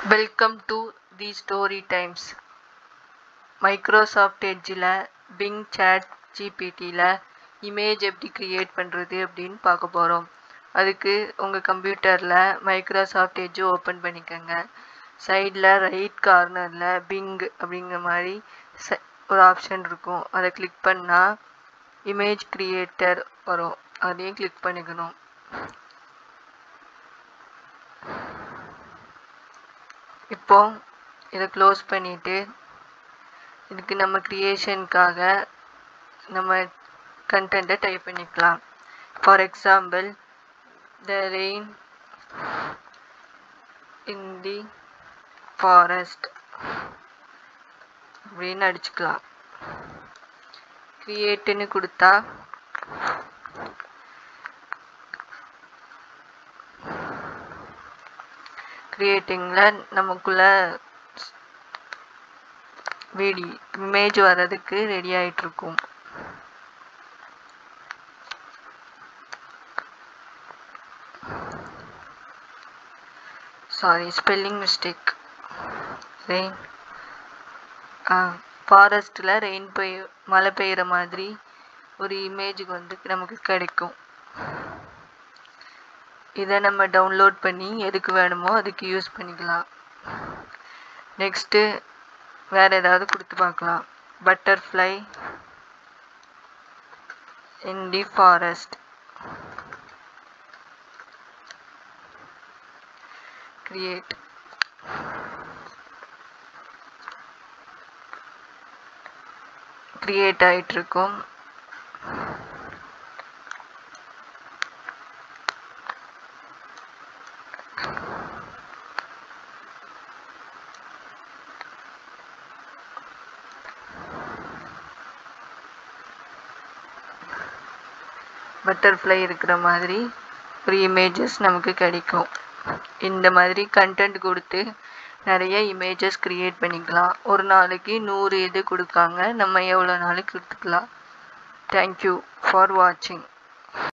welcome to the story times Microsoft எட்ஜில் Bing chat ஜிபிடியில் image எப்படி க்ரியேட் பண்ணுறது அப்படின்னு பார்க்க போகிறோம் அதுக்கு உங்கள் கம்ப்யூட்டரில் மைக்ரோசாஃப்ட் எட்ஜு ஓப்பன் பண்ணிக்கோங்க சைடில் ரைட் கார்னரில் பிங் அப்படிங்கிற மாதிரி ச ஒரு ஆப்ஷன் இருக்கும் அதை கிளிக் பண்ணால் இமேஜ் க்ரியேட்டர் வரும் அதையும் கிளிக் பண்ணிக்கணும் இப்போ இதை க்ளோஸ் பண்ணிவிட்டு இதுக்கு நம்ம க்ரியேஷனுக்காக நம்ம கண்டென்ட்டை டைப் பண்ணிக்கலாம் for example the rain in the forest அப்படின்னு அடிச்சுக்கலாம் க்ரியேட்டுன்னு கொடுத்தா க்ரியேட்டிங்கில் நமக்குள்ள வீடி இமேஜ் வர்றதுக்கு ரெடி ஆகிட்டுருக்கும் சாரி ஸ்பெல்லிங் மிஸ்டேக் ரெயின் ஃபாரஸ்ட்டில் ரெயின் பெய் மழை பெய்கிற மாதிரி ஒரு இமேஜுக்கு வந்து நமக்கு கிடைக்கும் இதை நம்ம டவுன்லோட் பண்ணி எதுக்கு வேணுமோ அதுக்கு யூஸ் பண்ணிக்கலாம் நெக்ஸ்ட்டு வேறு ஏதாவது கொடுத்து பார்க்கலாம் butterfly in the forest create create ஆகிட்டுருக்கும் பட்டர்ஃப்ளை இருக்கிற மாதிரி ஒரு இமேஜஸ் நமக்கு கிடைக்கும் இந்த மாதிரி கண்டென்ட் கொடுத்து நிறைய இமேஜஸ் க்ரியேட் பண்ணிக்கலாம் ஒரு நாளைக்கு நூறு இது கொடுக்காங்க நம்ம எவ்வளோ நாளைக்கு கொடுத்துக்கலாம் தேங்க்யூ ஃபார் வாட்சிங்